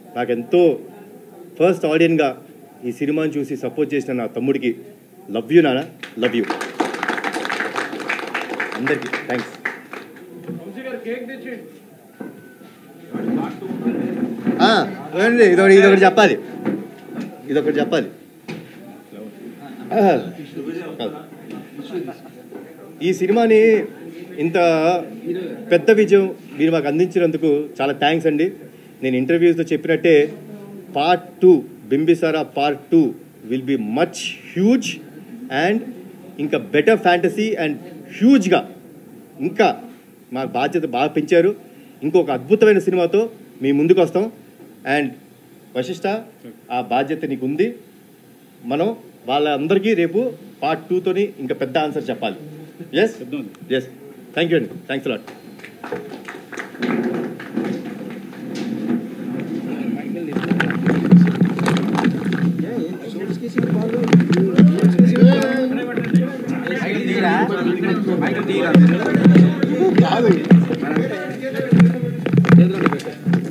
నాకెంతో ఫస్ట్ ఆడియన్గా ఈ సినిమాని చూసి సపోర్ట్ చేసిన నా తమ్ముడికి లవ్ యూ నాన్న లవ్ యూ అందరికీ థ్యాంక్స్ ఇదొకటి ఇదొకటి చెప్పాలి ఇదొకటి చెప్పాలి ఆ, కాదు. ఈ సినిమాని ఇంత పెద్ద విజయం మీరు మాకు అందించినందుకు చాలా థ్యాంక్స్ అండి నేను ఇంటర్వ్యూస్లో చెప్పినట్టే part two Bimbisara part two will be much huge and ఇంకా బెటర్ ఫ్యాంటసీ అండ్ హ్యూజ్గా ఇంకా మా బాధ్యత బాగా పెంచారు ఇంకొక అద్భుతమైన సినిమాతో మీ ముందుకు వస్తాం అండ్ వశిష్ట ఆ బాధ్యత నీకు ఉంది మనం వాళ్ళందరికీ రేపు పార్ట్ టూతోని ఇంకా పెద్ద ఆన్సర్ చెప్పాలి ఎస్ ఎస్ థ్యాంక్ యూ అండి థ్యాంక్స్ లాట్ కాదు